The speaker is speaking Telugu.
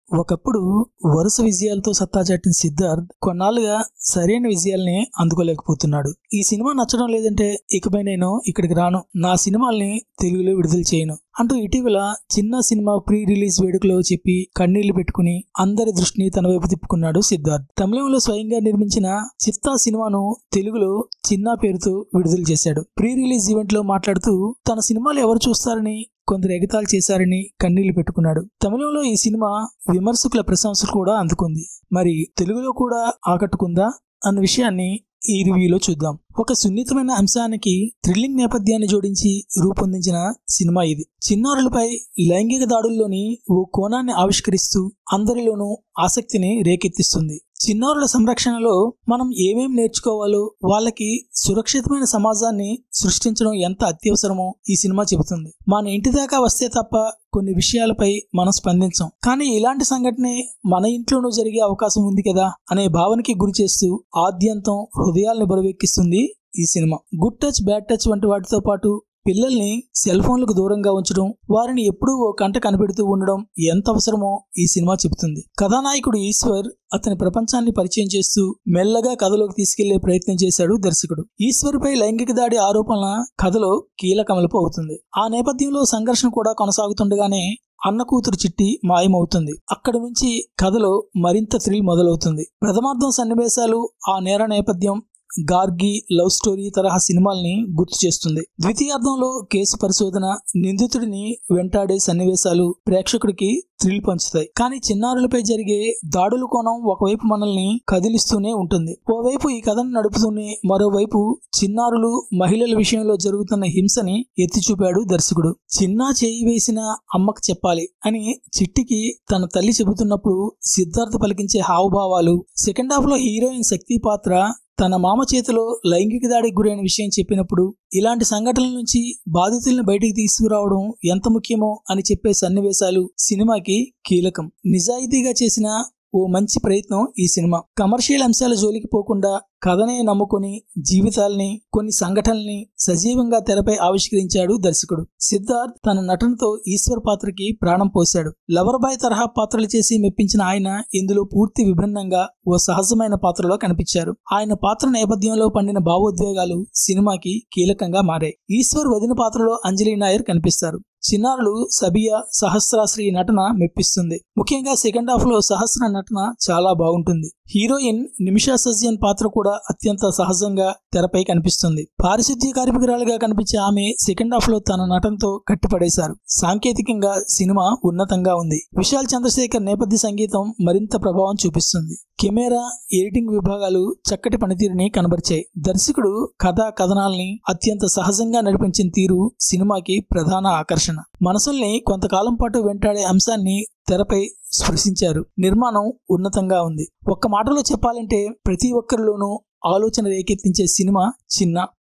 ఒకప్పుడు వరుస విజయాలతో సత్తా చాటిన సిద్ధార్థ్ కొన్నాళ్ళుగా సరైన విజయాల్ని అందుకోలేకపోతున్నాడు ఈ సినిమా నచ్చడం లేదంటే ఇకపై నేను ఇక్కడికి రాను నా సినిమాల్ని తెలుగులో విడుదల చేయను అంటూ ఇటీవల చిన్న సినిమా ప్రీ రిలీజ్ వేడుకలో చెప్పి కన్నీళ్లు పెట్టుకుని అందరి దృష్టిని తన వైపు తిప్పుకున్నాడు సిద్ధార్థ్ తమిళంలో స్వయంగా నిర్మించిన చిత్తా సినిమాను తెలుగులో చిన్న పేరుతో విడుదల చేశాడు ప్రీ రిలీజ్ ఈవెంట్ లో మాట్లాడుతూ తన సినిమాలు ఎవరు చూస్తారని కొందరు ఎగతాళి చేశారని కన్నీళ్లు పెట్టుకున్నాడు తమిళంలో ఈ సినిమా విమర్శకుల ప్రశంసలు కూడా అందుకుంది మరి తెలుగులో కూడా ఆకట్టుకుందా అన్న విషయాన్ని ఈ రివ్యూలో చూద్దాం ఒక సున్నితమైన అంశానికి థ్రిల్లింగ్ నేపథ్యాన్ని జోడించి రూపొందించిన సినిమా ఇది చిన్నారులపై లైంగిక దాడుల్లోని ఓ కోణాన్ని ఆవిష్కరిస్తూ అందరిలోనూ ఆసక్తిని రేకెత్తిస్తుంది చిన్నారుల సంరక్షణలో మనం ఏమేం నేర్చుకోవాలో వాళ్ళకి సురక్షితమైన సమాజాన్ని సృష్టించడం ఎంత అత్యవసరమో ఈ సినిమా చెబుతుంది మన ఇంటి దాకా వస్తే తప్ప కొన్ని విషయాలపై మనం స్పందించం కానీ ఇలాంటి సంఘటనే మన ఇంట్లోనూ జరిగే అవకాశం ఉంది కదా అనే భావనకి గురి చేస్తూ ఆద్యంతం హృదయాల్ని బరువెక్కిస్తుంది ఈ cinema good touch bad touch వంటి వాటితో పాటు పిల్లల్ని సెల్ ఫోన్లకు దూరంగా ఉంచడం వారిని ఎప్పుడూ ఓ కంట కనిపెడుతూ ఉండడం ఎంత అవసరమో ఈ సినిమా చెబుతుంది కథానాయకుడు ఈశ్వర్ అతని ప్రపంచాన్ని పరిచయం చేస్తూ మెల్లగా కథలోకి తీసుకెళ్లే ప్రయత్నం చేశాడు దర్శకుడు ఈశ్వర్పై లైంగిక దాడి ఆరోపణల కథలో కీలకమలుపు అవుతుంది ఆ నేపథ్యంలో సంఘర్షణ కూడా కొనసాగుతుండగానే అన్న కూతురు చిట్టి మాయమవుతుంది అక్కడి నుంచి కథలో మరింత థ్రిల్ మొదలవుతుంది ప్రథమార్థం సన్నివేశాలు ఆ నేర నేపథ్యం గార్గి లవ్ స్టోరీ తరహా సినిమాల్ని గుర్తు చేస్తుంది ద్వితీయార్థంలో కేసు పరిశోధన నిందితుడిని వెంటాడే సన్నివేశాలు ప్రేక్షకుడికి థ్రిల్ పంచుతాయి కానీ చిన్నారులపై జరిగే దాడుల కోణం ఒకవైపు మనల్ని కదిలిస్తూనే ఉంటుంది ఓవైపు ఈ కథను నడుపుతూనే మరోవైపు చిన్నారులు మహిళల విషయంలో జరుగుతున్న హింసని ఎత్తి చూపాడు దర్శకుడు చిన్న చేయి వేసిన అమ్మకు చెప్పాలి అని చిట్టికి తన తల్లి చెబుతున్నప్పుడు సిద్ధార్థ పలికించే హావభావాలు సెకండ్ హాఫ్ లో హీరోయిన్ శక్తి పాత్ర తన మామ చేతిలో లైంగిక దాడికి గురైన విషయం చెప్పినప్పుడు ఇలాంటి సంఘటనల నుంచి బాధితుల్ని బయటికి తీసుకురావడం ఎంత ముఖ్యమో అని చెప్పే సన్నివేశాలు సినిమాకి కీలకం నిజాయితీగా చేసిన ఓ మంచి ప్రయత్నం ఈ సినిమా కమర్షియల్ అంశాల జోలికి పోకుండా కథనే నమ్ముకొని జీవితాల్ని కొన్ని సంఘటనల్ని సజీవంగా తెరపై ఆవిష్కరించాడు దర్శకుడు సిద్ధార్థ్ తన నటనతో ఈశ్వర్ పాత్రకి ప్రాణం పోశాడు లవర్ బాయ్ తరహా పాత్రలు చేసి మెప్పించిన ఆయన ఇందులో పూర్తి విభిన్నంగా ఓ సహజమైన పాత్రలో కనిపించారు ఆయన పాత్ర నేపథ్యంలో పండిన భావోద్వేగాలు సినిమాకి కీలకంగా మారాయి ఈశ్వర్ వదిన పాత్రలో అంజలి నాయర్ కనిపిస్తారు చిన్నారులు సబియా సహస్రాశ్రీ నటన మెప్పిస్తుంది ముఖ్యంగా సెకండ్ హాఫ్ లో సహస్ర నటన చాలా బాగుంటుంది హీరోయిన్ నిమిషా సజ్జన్ పాత్ర కూడా అత్యంత సహజంగా తెరపై కనిపిస్తుంది పారిశుద్ధ్య కార్మికురాలుగా కనిపించే ఆమె సెకండ్ హాఫ్ లో తన నటనతో కట్టిపడేశారు సాంకేతికంగా సినిమా ఉన్నతంగా ఉంది విశాల్ చంద్రశేఖర్ నేపథ్య సంగీతం మరింత ప్రభావం చూపిస్తుంది కెమెరా ఎడిటింగ్ విభాగాలు చక్కటి పనితీరుని కనబరిచాయి దర్శకుడు కథా కథనాల్ని అత్యంత సహజంగా నడిపించిన తీరు సినిమాకి ప్రధాన ఆకర్షణ మనసుల్ని కొంతకాలం పాటు వెంటాడే అంశాన్ని తెరపై స్పృశించారు నిర్మాణం ఉన్నతంగా ఉంది ఒక్క మాటలో చెప్పాలంటే ప్రతి ఒక్కరిలోనూ ఆలోచన రేకెత్తించే సినిమా చిన్న